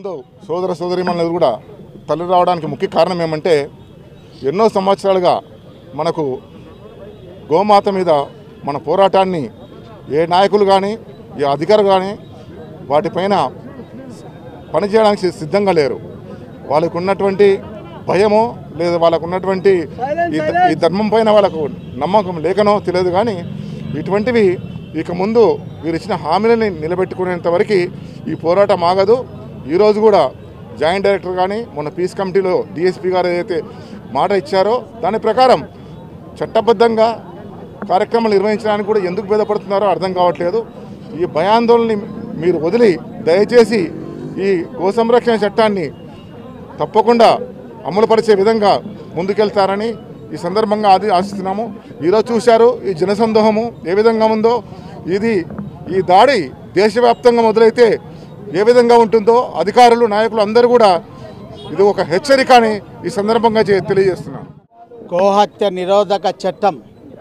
ముందు సోదర సోదరిమణులు కూడా తల్లి రావడానికి ముఖ్య కారణం ఏమంటే ఎన్నో సంవత్సరాలుగా మనకు గోమాత మీద మన పోరాటాన్ని ఏ నాయకులు కానీ ఏ అధికారులు కానీ వాటిపైన పనిచేయడానికి సి- సిద్ధంగా లేరు వాళ్ళకు ఉన్నటువంటి భయమో లేదా వాళ్ళకు ఉన్నటువంటి ఈ ధ- ఈ ధర్మం పైన వాళ్ళకు నమ్మకం లేకనో తెలియదు కానీ ఇటువంటివి ఇక ముందు వీరు ఇచ్చిన హామీలని నిలబెట్టుకునేంత వరకు ఈ పోరాటం ఆగదు ఈరోజు కూడా జాయింట్ డైరెక్టర్ కానీ మొన్న పీస్ కమిటీలో డిఎస్పీ గారు ఏదైతే మాట ఇచ్చారో దాని ప్రకారం చట్టబద్ధంగా కార్యక్రమాలు నిర్వహించడానికి కూడా ఎందుకు భేదపడుతున్నారో అర్థం కావట్లేదు ఈ భయాందోళనని మీరు వదిలి దయచేసి ఈ గో సంరక్షణ చట్టాన్ని తప్పకుండా అమలుపరిచే విధంగా ముందుకెళ్తారని ఈ సందర్భంగా అది ఆశిస్తున్నాము ఈరోజు చూశారు ఈ జనసందోహము ఏ విధంగా ఉందో ఇది ఈ దాడి దేశవ్యాప్తంగా మొదలైతే ఏ విధంగా ఉంటుందో అధికారులు నాయకులు అందరూ కూడా ఇది ఒక హెచ్చరిక అని ఈ సందర్భంగా చే- తెలియజేస్తున్నాను గోహత్య నిరోధక చట్టం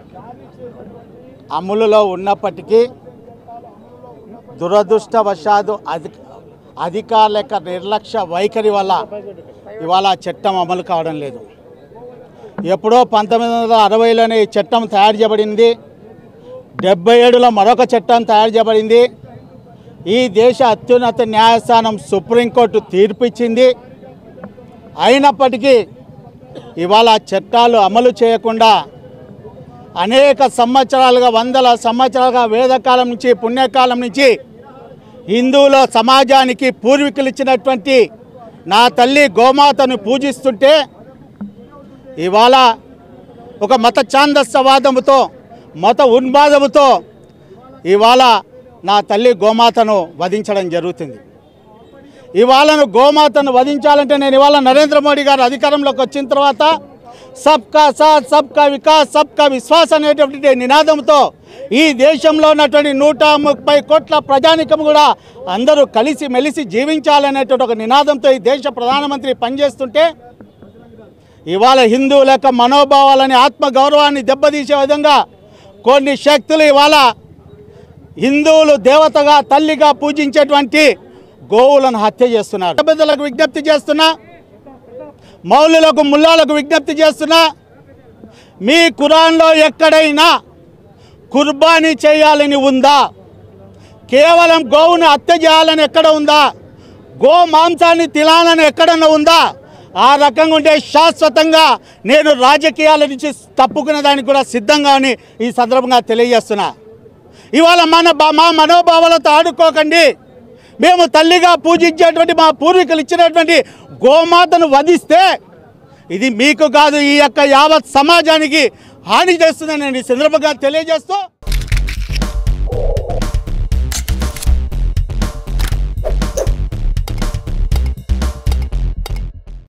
అమలులో ఉన్నప్పటికీ దురదృష్టవశాత్తు అధి అధికారుల యొక్క నిర్లక్ష్య వైఖరి వల్ల ఇవాళ ఆ చట్టం అమలు కావడం లేదు ఎప్పుడో పంతొమ్మిది వందల అరవైలోనే ఈ చట్టం తయారు చేయబడింది డెబ్బై ఏడులో మరొక చట్టం తయారు చేయబడింది ఈ దేశ అత్యున్నత న్యాయస్థానం సుప్రీంకోర్టు తీర్పు ఇచ్చింది అయినప్పటికీ ఇవాళ చట్టాలు అమలు చేయకుండా అనేక సంవత్సరాలుగా వందల సంవత్సరాలుగా వేదకాలం నుంచి పుణ్యకాలం నుంచి హిందువుల సమాజానికి పూర్వీకులు ఇచ్చినటువంటి నా తల్లి గోమాతను పూజిస్తుంటే ఇవాళ ఒక మత ఛాందస్సవాదముతో మత ఉన్మాదముతో ఇవాళ నా తల్లి గోమాతను వధించడం జరుగుతుంది ఇవాళను గోమాతను వధించాలంటే నేను ఇవాళ నరేంద్ర మోడీ గారు అధికారంలోకి వచ్చిన తర్వాత సబ్కా సాత్ సబ్కా వికాస్ సబ్కా విశ్వాస్ అనేటువంటి నినాదంతో ఈ దేశంలో ఉన్నటువంటి నూట ముప్పై కోట్ల ప్రజానికం కూడా అందరూ కలిసి మెలిసి జీవించాలనేటువంటి ఒక నినాదంతో ఈ దేశ ప్రధానమంత్రి పనిచేస్తుంటే ఇవాళ హిందువుల యొక్క మనోభావాలని ఆత్మ గౌరవాన్ని దెబ్బతీసే విధంగా కొన్ని శక్తులు ఇవాళ హిందువులు దేవతగా తల్లిగా పూజించేటువంటి గోవులను హత్య చేస్తున్నారు పెద్దలకు విజ్ఞప్తి చేస్తున్నా మౌలులకు ముల్లాలకు విజ్ఞప్తి చేస్తున్నా మీ కురాన్లో ఎక్కడైనా కుర్బానీ చేయాలని ఉందా కేవలం గోవును హత్య చేయాలని ఎక్కడ ఉందా గో మాంసాన్ని తినాలని ఎక్కడన్నా ఉందా ఆ రకంగా ఉంటే శాశ్వతంగా నేను రాజకీయాల నుంచి తప్పుకునే దానికి కూడా సిద్ధంగా అని ఈ సందర్భంగా తెలియజేస్తున్నా ఇవాళ మన బా- మా మనోభావాలతో ఆడుకోకండి మేము తల్లిగా పూజించేటువంటి మా పూర్వీకులు ఇచ్చినటువంటి గోమాతను వధిస్తే ఇది మీకు కాదు ఈ యొక్క యావత్ సమాజానికి హాని చేస్తుందని నేను ఈ సందర్భంగా తెలియజేస్తూ